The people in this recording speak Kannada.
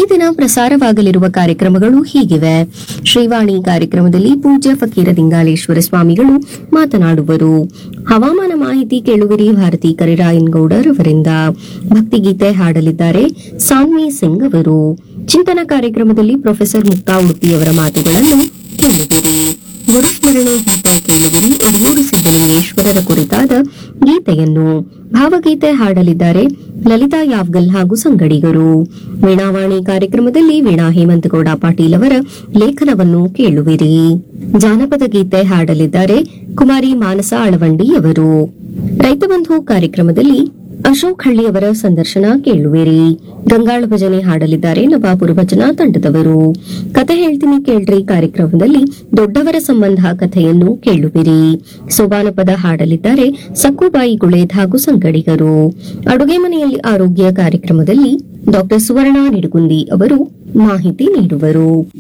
ದಿನ ಪ್ರಸಾರವಾಗಲಿರುವ ಕಾರ್ಯಕ್ರಮಗಳು ಹೀಗಿವೆ ಶ್ರೀವಾಣಿ ಕಾರ್ಯಕ್ರಮದಲ್ಲಿ ಪೂಜ್ಯ ಫಕೀರ ದಿಂಗಾಲೇಶ್ವರ ಸ್ವಾಮಿಗಳು ಮಾತನಾಡುವರು ಹವಾಮಾನ ಮಾಹಿತಿ ಕೇಳುವಿರಿ ಭಾರತಿ ಕರಿರಾಯನ್ಗೌಡರ್ ಅವರಿಂದ ಭಕ್ತಿಗೀತೆ ಹಾಡಲಿದ್ದಾರೆ ಸಾನ್ವಿ ಸಿಂಗ್ ಅವರು ಚಿಂತನ ಕಾರ್ಯಕ್ರಮದಲ್ಲಿ ಪ್ರೊಫೆಸರ್ ಮುಕ್ತಾ ಉಡುಪಿಯವರ ಮಾತುಗಳನ್ನು ಕೇಳುವಿರಿ ಗುರುಸ್ಮರಣೆ ಗೀತೆ ಕೇಳುವಿರಿ ಯಡಿಯೂರು ಸಿದ್ದಲಿಂಗೇಶ್ವರರ ಕುರಿತಾದ ಗೀತೆಯನ್ನು ಭಾವಗೀತೆ ಹಾಡಲಿದ್ದಾರೆ ಲಲಿತಾ ಯಾವ್ಗಲ್ ಹಾಗೂ ಸಂಗಡಿಗರು ವೀಣಾವಾಣಿ ಕಾರ್ಯಕ್ರಮದಲ್ಲಿ ವೀಣಾ ಹೇಮಂತಗೌಡ ಪಾಟೀಲ್ ಅವರ ಲೇಖನವನ್ನು ಕೇಳುವಿರಿ ಜಾನಪದ ಗೀತೆ ಹಾಡಲಿದ್ದಾರೆ ಕುಮಾರಿ ಮಾನಸ ಅಳವಂಡಿ ಅವರು ರೈತ ಬಂಧು ಕಾರ್ಯಕ್ರಮದಲ್ಲಿ ಅಶೋಕ್ ಹಳ್ಳಿಯವರ ಸಂದರ್ಶನ ಕೇಳುವಿರಿ ಗಂಗಾಳ ಭಜನೆ ಹಾಡಲಿದ್ದಾರೆ ನವಾಪುರ ಭಜನಾ ತಂಡದವರು ಕತೆ ಹೇಳ್ತೀನಿ ಕೇಳ್ರಿ ಕಾರ್ಯಕ್ರಮದಲ್ಲಿ ದೊಡ್ಡವರ ಸಂಬಂಧ ಕಥೆಯನ್ನು ಕೇಳುವಿರಿ ಸೋಬಾನ ಪದ ಹಾಡಲಿದ್ದಾರೆ ಸಕ್ಕುಬಾಯಿ ಗುಳೇದ್ ಹಾಗೂ ಸಂಗಡಿಗರು ಅಡುಗೆ ಮನೆಯಲ್ಲಿ ಆರೋಗ್ಯ ಕಾರ್ಯಕ್ರಮದಲ್ಲಿ ಡಾಕ್ಟರ್ ಸುವರ್ಣ ನಿಡುಗುಂದಿ ಅವರು ಮಾಹಿತಿ ನೀಡುವರು